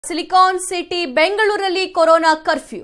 Silicon city ಬೆಂಗಳೂರಲ್ಲಿ corona curfew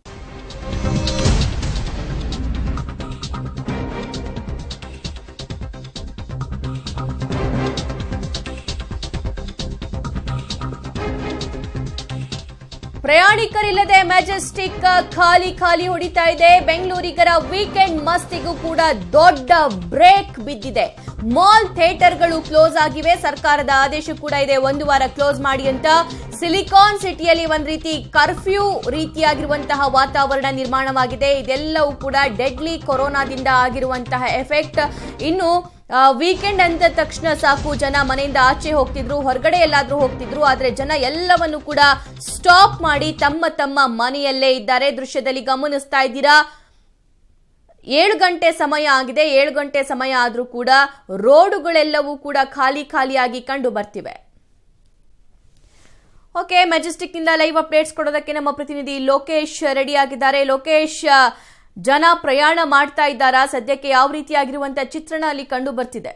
ಪ್ರಯಾಣಿಕರಿಲ್ಲದೆ Majestic ಖಾಲಿ ಖಾಲಿ ಹೊಡಿತಾ ಇದೆ ಬೆಂಗಳೂರಿಗರ ವೀಕೆಂಡ್ ಮಸ್ತಿಗೂ ಕೂಡ ದೊಡ್ಡ ಬ್ರೇಕ್ ಬಿದ್ದಿದೆ ಮಾಲ್ ಥಿಯೇಟರ್ಗಳು ಕ್ಲೋಸ್ ಆಗಿವೆ ಸರ್ಕಾರದ ಆದೇಶ ಕೂಡ ಇದೆ ಒಂದು ವಾರ ಕ್ಲೋಸ್ ಮಾಡಿ ಅಂತ ಸಿಲಿಕಾನ್ ಸಿಟಿಯಲ್ಲಿ ಒಂದ್ ರೀತಿ ಕರ್ಫ್ಯೂ ರೀತಿಯಾಗಿರುವಂತಹ ವಾತಾವರಣ ನಿರ್ಮಾಣವಾಗಿದೆ ಇದೆಲ್ಲವೂ ಕೂಡ ಡೆಡ್ಲಿ ಕೊರೋನಾದಿಂದ ಆಗಿರುವಂತಹ ಎಫೆಕ್ಟ್ ಇನ್ನು ವೀಕೆಂಡ್ ಅಂದ ತಕ್ಷಣ ಸಾಕು ಜನ ಮನೆಯಿಂದ ಆಚೆ ಹೋಗ್ತಿದ್ರು ಹೊರಗಡೆ ಎಲ್ಲಾದ್ರೂ ಹೋಗ್ತಿದ್ರು ಆದ್ರೆ ಜನ ಎಲ್ಲವನ್ನು ಕೂಡ ಸ್ಟಾಪ್ ಮಾಡಿ ತಮ್ಮ ತಮ್ಮ ಮನೆಯಲ್ಲೇ ಇದ್ದಾರೆ ದೃಶ್ಯದಲ್ಲಿ ಗಮನಿಸ್ತಾ ಇದ್ದೀರಾ ಏಳು ಗಂಟೆ ಸಮಯ ಆಗಿದೆ ಏಳು ಗಂಟೆ ಸಮಯ ಆದ್ರೂ ಕೂಡ ರೋಡುಗಳೆಲ್ಲವೂ ಕೂಡ ಖಾಲಿ ಖಾಲಿಯಾಗಿ ಕಂಡು ಬರ್ತಿವೆ ಓಕೆ ಮೆಜೆಸ್ಟಿಕ್ ನಿಂದ ಲೈವ್ ಅಪ್ಡೇಟ್ಸ್ ಕೊಡೋದಕ್ಕೆ ನಮ್ಮ ಪ್ರತಿನಿಧಿ ಲೋಕೇಶ್ ರೆಡಿ ಆಗಿದ್ದಾರೆ ಲೋಕೇಶ್ ಜನ ಪ್ರಯಾಣ ಮಾಡ್ತಾ ಇದ್ದಾರಾ ಸದ್ಯಕ್ಕೆ ಯಾವ ರೀತಿಯಾಗಿರುವಂತಹ ಚಿತ್ರಣ ಅಲ್ಲಿ ಕಂಡು ಬರ್ತಿದೆ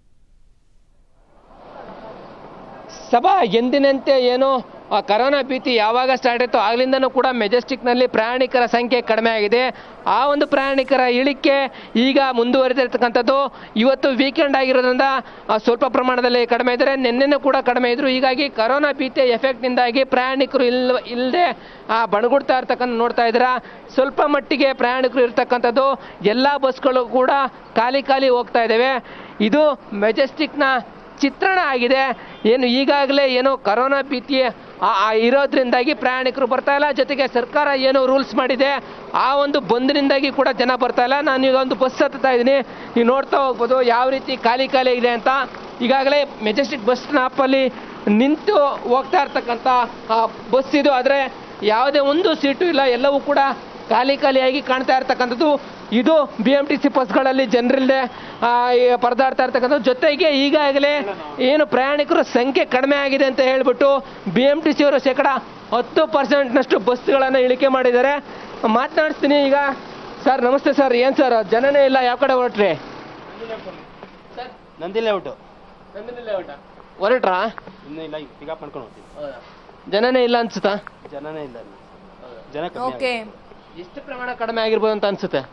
ಸಭಾ ಎಂದಿನಂತೆ ಏನು ಆ ಕರೋನಾ ಭೀತಿ ಯಾವಾಗ ಸ್ಟಾರ್ಟ್ ಆಯಿತು ಆಗ್ಲಿಂದನೂ ಕೂಡ ಮೆಜೆಸ್ಟಿಕ್ನಲ್ಲಿ ಪ್ರಯಾಣಿಕರ ಸಂಖ್ಯೆ ಕಡಿಮೆ ಆಗಿದೆ ಆ ಒಂದು ಪ್ರಯಾಣಿಕರ ಇಳಿಕೆ ಈಗ ಮುಂದುವರಿದಿರ್ತಕ್ಕಂಥದ್ದು ಇವತ್ತು ವೀಕೆಂಡ್ ಆಗಿರೋದ್ರಿಂದ ಆ, ಸ್ವಲ್ಪ ಪ್ರಮಾಣದಲ್ಲಿ ಕಡಿಮೆ ಇದ್ದಾರೆ ನಿನ್ನೆನೂ ಕೂಡ ಕಡಿಮೆ ಇದ್ರು ಹೀಗಾಗಿ ಕರೋನಾ ಭೀತಿಯ ಎಫೆಕ್ಟ್ನಿಂದಾಗಿ ಪ್ರಯಾಣಿಕರು ಇಲ್ ಇಲ್ಲದೆ ಬಣಗುಡ್ತಾ ಇರ್ತಕ್ಕಂಥ ನೋಡ್ತಾ ಇದ್ದೀರಾ ಸ್ವಲ್ಪ ಮಟ್ಟಿಗೆ ಪ್ರಯಾಣಿಕರು ಇರ್ತಕ್ಕಂಥದ್ದು ಎಲ್ಲ ಬಸ್ಗಳು ಕೂಡ ಖಾಲಿ ಖಾಲಿ ಹೋಗ್ತಾ ಇದ್ದಾವೆ ಇದು ಮೆಜೆಸ್ಟಿಕ್ನ ಚಿತ್ರಣ ಆಗಿದೆ ಏನು ಈಗಾಗಲೇ ಏನೋ ಕರೋನಾ ಭೀತಿ ಆ- ಆ ಇರೋದ್ರಿಂದಾಗಿ ಪ್ರಯಾಣಿಕರು ಬರ್ತಾ ಇಲ್ಲ ಜೊತೆಗೆ ಸರ್ಕಾರ ಏನು ರೂಲ್ಸ್ ಮಾಡಿದೆ ಆ ಒಂದು ಬಂದ್ನಿಂದಾಗಿ ಕೂಡ ಜನ ಬರ್ತಾ ಇಲ್ಲ ನಾನು ಈಗ ಒಂದು ಬಸ್ ಹತ್ತಾ ಇದ್ದೀನಿ ನೀವು ನೋಡ್ತಾ ಹೋಗ್ಬೋದು ಯಾವ ರೀತಿ ಖಾಲಿ ಖಾಲಿ ಇದೆ ಅಂತ ಈಗಾಗಲೇ ಮೆಜೆಸ್ಟಿಕ್ ಬಸ್ ಸ್ಟಾಪಲ್ಲಿ ನಿಂತು ಹೋಗ್ತಾ ಇರ್ತಕ್ಕಂಥ ಬಸ್ ಇದು ಆದರೆ ಯಾವುದೇ ಒಂದು ಸೀಟು ಇಲ್ಲ ಎಲ್ಲವೂ ಕೂಡ ಖಾಲಿ ಖಾಲಿಯಾಗಿ ಕಾಣ್ತಾ ಇರ್ತಕ್ಕಂಥದ್ದು ಇದು ಬಿ ಎಂ ಟಿ ಸಿ ಬಸ್ಗಳಲ್ಲಿ ಜನರಿಲ್ಲದೆ ಪರದಾಡ್ತಾ ಇರ್ತಕ್ಕಂಥದ್ದು ಜೊತೆಗೆ ಈಗಾಗಲೇ ಏನು ಪ್ರಯಾಣಿಕರ ಸಂಖ್ಯೆ ಕಡಿಮೆ ಆಗಿದೆ ಅಂತ ಹೇಳ್ಬಿಟ್ಟು ಬಿ ಎಂ ಟಿ ಸಿ ಅವರು ಶೇಕಡ ಹತ್ತು ಪರ್ಸೆಂಟ್ನಷ್ಟು ಬಸ್ಗಳನ್ನು ಇಳಿಕೆ ಮಾಡಿದ್ದಾರೆ ಮಾತನಾಡಿಸ್ತೀನಿ ಈಗ ಸರ್ ನಮಸ್ತೆ ಸರ್ ಏನು ಸರ್ ಜನನೇ ಇಲ್ಲ ಯಾವ ಕಡೆ ಹೊರಟ್ರಿ ನಂದಿ ಲೇಔಟು ಹೊರಟ್ರಾ ಇನ್ನೂ ಇಲ್ಲ ಈಗ ಪಿಕಪ್ ಮಾಡ್ಕೊಂಡು ಹೋಗ್ತೀವಿ ಜನನೇ ಇಲ್ಲ ಅನ್ಸುತ್ತಾ ಜನನೇ ಇಲ್ಲ ಅಲ್ಲಿ. ಜನ ಓಕೆ ಎಷ್ಟು ಪ್ರಮಾಣ ಕಡಿಮೆ ಆಗಿರ್ಬೋದು ಅಂತ ಅನ್ಸುತ್ತೆ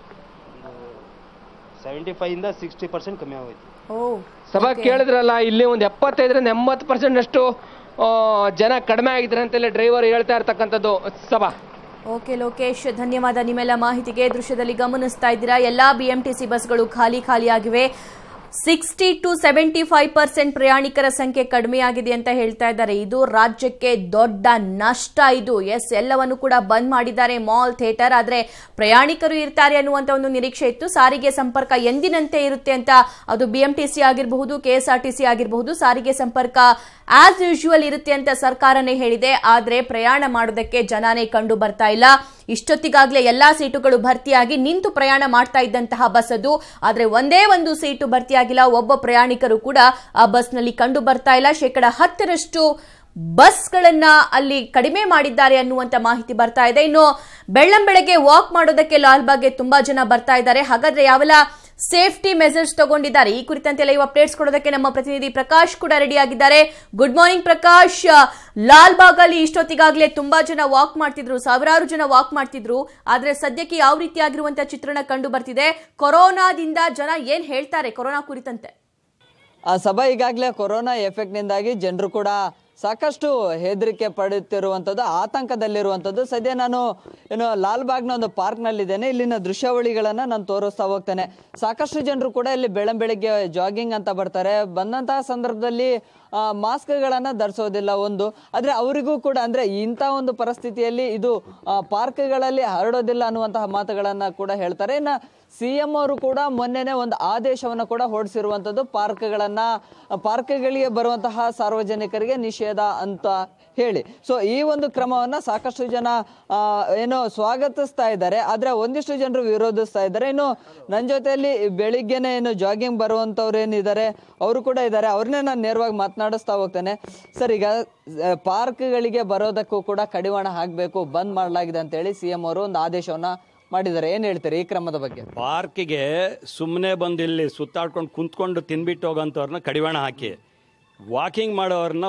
ಸೆವೆಂಟಿ ಫೈವ್ ಇಂದ ಸಿಕ್ಸ್ಟಿ ಪರ್ಸೆಂಟ್ ಕಮ್ಮಿ ಆಗೋಯ್ತು ಓ ಸಭಾ ಕೇಳಿದ್ರಲ್ಲ ಇಲ್ಲಿ ಒಂದು ಎಪ್ಪತ್ತೈದರಿಂದ ಎಂಬತ್ತು ಪರ್ಸೆಂಟ್ ಅಷ್ಟು ಆ, ಜನ ಕಡಿಮೆ ಆಗಿದ್ರೆ ಅಂತೇಳಿ ಡ್ರೈವರ್ ಹೇಳ್ತಾ ಇರ್ತಕ್ಕಂಥದ್ದು ಸಭಾ ಓಕೆ ಲೋಕೇಶ್ ಧನ್ಯವಾದ ನಿಮ್ಮೆಲ್ಲ ಮಾಹಿತಿಗೆ ದೃಶ್ಯದಲ್ಲಿ ಗಮನಿಸ್ತಾ ಇದ್ದೀರಾ ಎಲ್ಲಾ ಬಿಎಂಟಿಸಿ ಬಸ್ಗಳು ಖಾಲಿ ಖಾಲಿಯಾಗಿವೆ sixty to seventy five percent ಪ್ರಯಾಣಿಕರ ಸಂಖ್ಯೆ ಕಡಿಮೆಯಾಗಿದೆ ಅಂತ ಹೇಳ್ತಾ ಇದ್ದಾರೆ ಇದು ರಾಜ್ಯಕ್ಕೆ ದೊಡ್ಡ ನಷ್ಟ ಇದು ಎಸ್ ಎಲ್ಲವನ್ನು ಕೂಡ ಬಂದ್ ಮಾಡಿದ್ದಾರೆ ಮಾಲ್ ಥಿಯೇಟರ್ ಆದ್ರೆ ಪ್ರಯಾಣಿಕರು ಇರ್ತಾರೆ ಅನ್ನುವಂತ ಒಂದು ನಿರೀಕ್ಷೆ ಇತ್ತು ಸಾರಿಗೆ ಸಂಪರ್ಕ ಎಂದಿನಂತೆ ಇರುತ್ತೆ ಅಂತ ಅದು ಬಿಎಂಟಿಸಿ ಆಗಿರಬಹುದು ಕೆಎಸ್ಆರ್ಟಿಸಿ ಆಗಿರಬಹುದು ಸಾರಿಗೆ ಸಂಪರ್ಕ ಆಸ್ ಯೂಶುವಲ್ ಇರುತ್ತೆ ಅಂತ ಸರ್ಕಾರನೇ ಹೇಳಿದೆ ಆದ್ರೆ ಪ್ರಯಾಣ ಮಾಡೋದಕ್ಕೆ ಜನನೇ ಕಂಡು ಬರ್ತಾ ಇಲ್ಲ ಇಷ್ಟೊತ್ತಿಗಾಗ್ಲೇ ಎಲ್ಲಾ ಸೀಟುಗಳು ಭರ್ತಿಯಾಗಿ ನಿಂತು ಪ್ರಯಾಣ ಮಾಡ್ತಾ ಇದ್ದಂತಹ ಬಸ್ ಅದು ಆದ್ರೆ ಒಂದೇ ಒಂದು ಸೀಟು ಭರ್ತಿಯಾಗಿಲ್ಲ ಒಬ್ಬ ಪ್ರಯಾಣಿಕರು ಕೂಡ ಆ ಬಸ್ನಲ್ಲಿ ಕಂಡು ಬರ್ತಾ ಇಲ್ಲ ಶೇಕಡ ಹತ್ತರಷ್ಟು ಬಸ್ಗಳನ್ನ ಅಲ್ಲಿ ಕಡಿಮೆ ಮಾಡಿದ್ದಾರೆ ಅನ್ನುವಂತ ಮಾಹಿತಿ ಬರ್ತಾ ಇದೆ ಇನ್ನು ಬೆಳ್ಳಂ ಬೆಳಗ್ಗೆ ವಾಕ್ ಮಾಡೋದಕ್ಕೆ ಲಾಲ್ಬಾಗ್ಗೆ ತುಂಬಾ ಜನ ಬರ್ತಾ ಇದ್ದಾರೆ ಹಾಗಾದ್ರೆ ಯಾವೆಲ್ಲ ಸೇಫ್ಟಿ ಮೆಸರ್ಸ್ ತಗೊಂಡಿದ್ದಾರೆ ಈ ಕುರಿತಂತೆ ಲೈವ್ ಅಪ್ಡೇಟ್ಸ್ ಕೊಡೋದಕ್ಕೆ ನಮ್ಮ ಪ್ರತಿನಿಧಿ ಪ್ರಕಾಶ್ ಕೂಡ ರೆಡಿ ಆಗಿದ್ದಾರೆ ಗುಡ್ ಮಾರ್ನಿಂಗ್ ಪ್ರಕಾಶ್ ಲಾಲ್ಬಾಗ್ ಅಲ್ಲಿ ಇಷ್ಟೊತ್ತಿಗಾಗಲೇ ತುಂಬಾ ಜನ ವಾಕ್ ಮಾಡ್ತಿದ್ರು ಸಾವಿರಾರು ಜನ ವಾಕ್ ಮಾಡ್ತಿದ್ರು ಆದ್ರೆ ಸದ್ಯಕ್ಕೆ ಯಾವ ರೀತಿಯಾಗಿರುವಂತಹ ಚಿತ್ರಣ ಕಂಡು ಬರ್ತಿದೆ ಕೊರೋನಾದಿಂದ ಜನ ಏನ್ ಹೇಳ್ತಾರೆ ಕೊರೋನಾ ಕುರಿತಂತೆ ಆ ಸಭಾ ಈಗಾಗಲೇ ಕೊರೋನಾ ಎಫೆಕ್ಟ್ನಿಂದಾಗಿ ಜನರು ಕೂಡ ಸಾಕಷ್ಟು ಹೆದರಿಕೆ ಪಡುತ್ತಿರುವಂಥದ್ದು ಆತಂಕದಲ್ಲಿರುವಂಥದ್ದು ಸದ್ಯ ನಾನು ಏನು ಲಾಲ್ಬಾಗ್ನ ಒಂದು ಪಾರ್ಕ್ನಲ್ಲಿದ್ದೇನೆ ಇಲ್ಲಿನ ದೃಶ್ಯಾವಳಿಗಳನ್ನು ನಾನು ತೋರಿಸ್ತಾ ಹೋಗ್ತೇನೆ ಸಾಕಷ್ಟು ಜನರು ಕೂಡ ಇಲ್ಲಿ ಬೆಳಂಬೆಳಿಗ್ಗೆ ಜಾಗಿಂಗ್ ಅಂತ ಬರ್ತಾರೆ ಬಂದಂತಹ ಸಂದರ್ಭದಲ್ಲಿ ಆ, ಮಾಸ್ಕ್ಗಳನ್ನು ಧರಿಸೋದಿಲ್ಲ ಒಂದು ಆದರೆ ಅವರಿಗೂ ಕೂಡ ಅಂದರೆ ಇಂಥ ಒಂದು ಪರಿಸ್ಥಿತಿಯಲ್ಲಿ ಇದು ಆ, ಪಾರ್ಕ್ಗಳಲ್ಲಿ ಹರಡೋದಿಲ್ಲ ಅನ್ನುವಂತಹ ಮಾತುಗಳನ್ನು ಕೂಡ ಹೇಳ್ತಾರೆ ಇನ್ನು ಸಿ ಎಂ ಅವರು ಕೂಡ ಮೊನ್ನೆನೆ ಒಂದು ಆದೇಶವನ್ನು ಕೂಡ ಹೊರಡಿಸಿರುವಂಥದ್ದು ಪಾರ್ಕ್ಗಳನ್ನ ಪಾರ್ಕ್ಗಳಿಗೆ ಬರುವಂತಹ ಸಾರ್ವಜನಿಕರಿಗೆ ನಿಷೇಧ ಅಂತ ಹೇಳಿ ಸೊ ಈ ಒಂದು ಕ್ರಮವನ್ನ ಸಾಕಷ್ಟು ಜನ ಆ, ಏನು ಸ್ವಾಗತಿಸ್ತಾ ಇದ್ದಾರೆ ಆದ್ರೆ ಒಂದಿಷ್ಟು ಜನರು ವಿರೋಧಿಸ್ತಾ ಇದ್ದಾರೆ ಇನ್ನು ನನ್ನ ಜೊತೆಯಲ್ಲಿ ಬೆಳಿಗ್ಗೆನೆ ಏನು ಜಾಗಿಂಗ್ ಬರುವಂತವ್ರು ಏನಿದ್ದಾರೆ ಅವರು ಕೂಡ ಇದ್ದಾರೆ ಅವ್ರನ್ನೇ ನಾನು ನೇರವಾಗಿ ಮಾತನಾಡಿಸ್ತಾ ಹೋಗ್ತೇನೆ ಸರ್ ಈಗ ಆ, ಪಾರ್ಕ್ಗಳಿಗೆ ಬರೋದಕ್ಕೂ ಕೂಡ ಕಡಿವಾಣ ಹಾಕಬೇಕು ಬಂದ್ ಮಾಡಲಾಗಿದೆ ಅಂತೇಳಿ ಸಿ ಎಂ ಅವರು ಒಂದು ಆದೇಶವನ್ನ ಮಾಡಿದ್ದಾರೆ ಏನ್ ಹೇಳ್ತೀರಿ ಈ ಕ್ರಮದ ಬಗ್ಗೆ ಪಾರ್ಕಿಗೆ ಸುಮ್ಮನೆ ಬಂದು ಇಲ್ಲಿ ಸುತ್ತಾಡ್ಕೊಂಡು ಕುಂತ್ಕೊಂಡು ತಿನ್ಬಿಟ್ಟು ಹೋಗೋಂಥವ್ರನ್ನ ಕಡಿವಾಣ ಹಾಕಿ ವಾಕಿಂಗ್ ಮಾಡೋರನ್ನ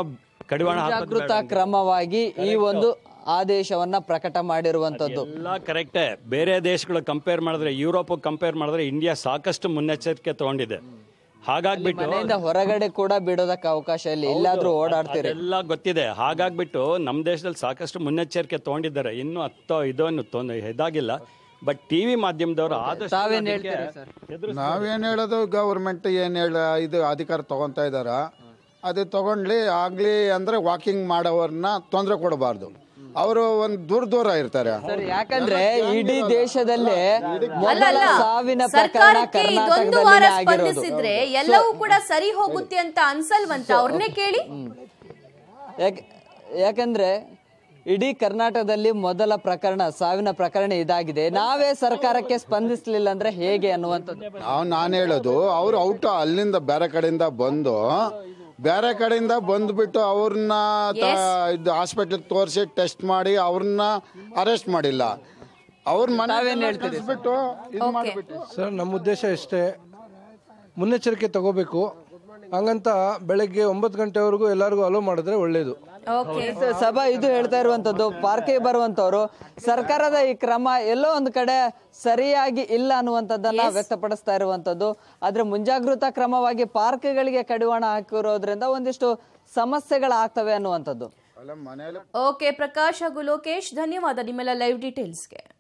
ಕಡಿವಾಣ ಹಾಕೋದು ಜಾಗೃತ ಕ್ರಮವಾಗಿ ಈ ಒಂದು ಆದೇಶವನ್ನ ಪ್ರಕಟ ಮಾಡಿರುವಂತದ್ದು ಎಲ್ಲ ಕರೆಕ್ಟೇ ಬೇರೆ ದೇಶಗಳು ಕಂಪೇರ್ ಮಾಡಿದ್ರೆ ಯುರೋಪ್ ಕಂಪೇರ್ ಮಾಡಿದ್ರೆ ಇಂಡಿಯಾ ಸಾಕಷ್ಟು ಮುನ್ನೆಚ್ಚರಿಕೆ ತಗೊಂಡಿದೆ ಹಾಗಾಗ್ಬಿಟ್ಟು ಮನೆಯಿಂದ ಹೊರಗಡೆ ಕೂಡ ಬಿಡೋದಕ್ಕೆ ಅವಕಾಶ ಇಲ್ಲ ಎಲ್ಲಾದ್ರೂ ಓಡಾಡ್ತೀರಿ ಎಲ್ಲ ಗೊತ್ತಿದೆ ಹಾಗಾಗ್ಬಿಟ್ಟು ನಮ್ಮ ದೇಶದಲ್ಲಿ ಸಾಕಷ್ಟು ಮುನ್ನೆಚ್ಚರಿಕೆ ತಗೊಂಡಿದ್ದಾರೆ ಇನ್ನು ಹತ್ತೋ ಇದನ್ನು ತೊಂದ್ರೆ ಇದಾಗಿಲ್ಲ ಬಟ್ ಟಿವಿ ಮಾಧ್ಯಮದವರು ಆದಷ್ಟು ತಾವೇನ್ ಅದಕ್ಕೆ ಹೇಳ್ತೀರಿ ಸರ್ ಎದುರು ನಾವೇನು ಹೇಳೋದು ಗೌರ್ಮೆಂಟ್ ಏನು ಹೇಳ ಇದು ಅಧಿಕಾರ ತಗೊತಾ ಇದ್ದಾರ ಅದು ತಗೊಂಡ್ಲಿ ಆಗಲಿ ಅಂದರೆ ವಾಕಿಂಗ್ ಮಾಡೋವ್ರನ್ನ ತೊಂದರೆ ಕೊಡಬಾರ್ದು ಅವರು ಒಂದು ದೂರ ದೂರ ಇರ್ತಾರೆ ಸರ್ ಯಾಕಂದ್ರೆ ಇಡೀ ದೇಶದಲ್ಲೇ ಅಲ್ಲ ಮೊದಲ ಅಲ್ಲ ಸಾವಿನ ಪ್ರಕರಣ ಸರ್ಕಾರಕ್ಕೆ ಇದೊಂದು ವಾರ ಕರ್ನಾಟಕದಲ್ಲಿ ಆಗಿರೋದು ಸ್ಪಂದಿಸಿದ್ರೆ ಎಲ್ಲವೂ ಕೂಡ ಸರಿ ಹೋಗುತ್ತೆ ಅಂತ ಅನ್ಸಲ್ವಂತ ಅವ್ರನ್ನೇ ಕೇಳಿ ಯಾಕ್- ಯಾಕಂದ್ರೆ ಇಡೀ ಕರ್ನಾಟಕದಲ್ಲಿ ಮೊದಲ ಪ್ರಕರಣ ಸಾವಿನ ಪ್ರಕರಣ ಇದಾಗಿದೆ ನಾವೇ ಸರ್ಕಾರಕ್ಕೆ ಸ್ಪಂದಿಸ್ಲಿಲ್ಲ ಅಂದ್ರೆ ಹೇಗೆ ಅನ್ನುವಂಥದ್ದು ನಾವು ನಾನು ಹೇಳೋದು ಅವರು ಔಟ್ ಅಲ್ಲಿಂದ ಬೇರೆ ಕಡೆಯಿಂದ ಬಂದು ಬೇರೆ ಕಡೆಯಿಂದ ಬಂದ್ಬಿಟ್ಟು ಅವ್ರನ್ನ ತ- ಇದು ಹಾಸ್ಪಿಟಲ್ ತೋರಿಸಿ ಟೆಸ್ಟ್ ಮಾಡಿ ಅವ್ರನ್ನ ಅರೆಸ್ಟ್ ಮಾಡಿಲ್ಲ ಅವ್ರ ಮನೆ ಕಳಿಸ್ಬಿಟ್ಟು ಇದು ಮಾಡಿಬಿಟ್ಟು ಸರ್ ನಮ್ಮ ಉದ್ದೇಶ ಇಷ್ಟೇ ಮುನ್ನೆಚ್ಚರಿಕೆ ತಗೋಬೇಕು ಹಂಗಂತ ಬೆಳಗ್ಗೆ ಒಂಬತ್ತು ಗಂಟೆವರೆಗೂ ಎಲ್ಲರಿಗೂ ಅಲೋ ಮಾಡಿದ್ರೆ ಒಳ್ಳೇದು ಓಕೆ ಸ- ಸಭಾ ಇದು ಹೇಳ್ತಾ ಇರುವಂತದ್ದು ಪಾರ್ಕಿಗೆ ಬರುವಂತವ್ರು ಸರ್ಕಾರದ ಈ ಕ್ರಮ ಎಲ್ಲೋ ಒಂದ್ ಕಡೆ ಸರಿಯಾಗಿ ಇಲ್ಲ ಅನ್ನುವಂಥದ್ದನ್ನ ವ್ಯಕ್ತಪಡಿಸ್ತಾ ಇರುವಂತದ್ದು ಆದ್ರೆ ಮುಂಜಾಗೃತಾ ಕ್ರಮವಾಗಿ ಪಾರ್ಕ್ಗಳಿಗೆ ಕಡಿವಾಣ ಹಾಕಿರೋದ್ರಿಂದ ಒಂದಿಷ್ಟು ಸಮಸ್ಯೆಗಳಾಗ್ತವೆ ಅನ್ನುವಂಥದ್ದು ಅಲ್ಲ ಮನೆಯಲ್ಲಿ ಓಕೆ ಪ್ರಕಾಶ್ ಹಾಗೂ ಲೋಕೇಶ್ ಧನ್ಯವಾದ ನಿಮ್ಮೆಲ್ಲ ಲೈವ್ ಡೀಟೇಲ್ಸ್ಗೆ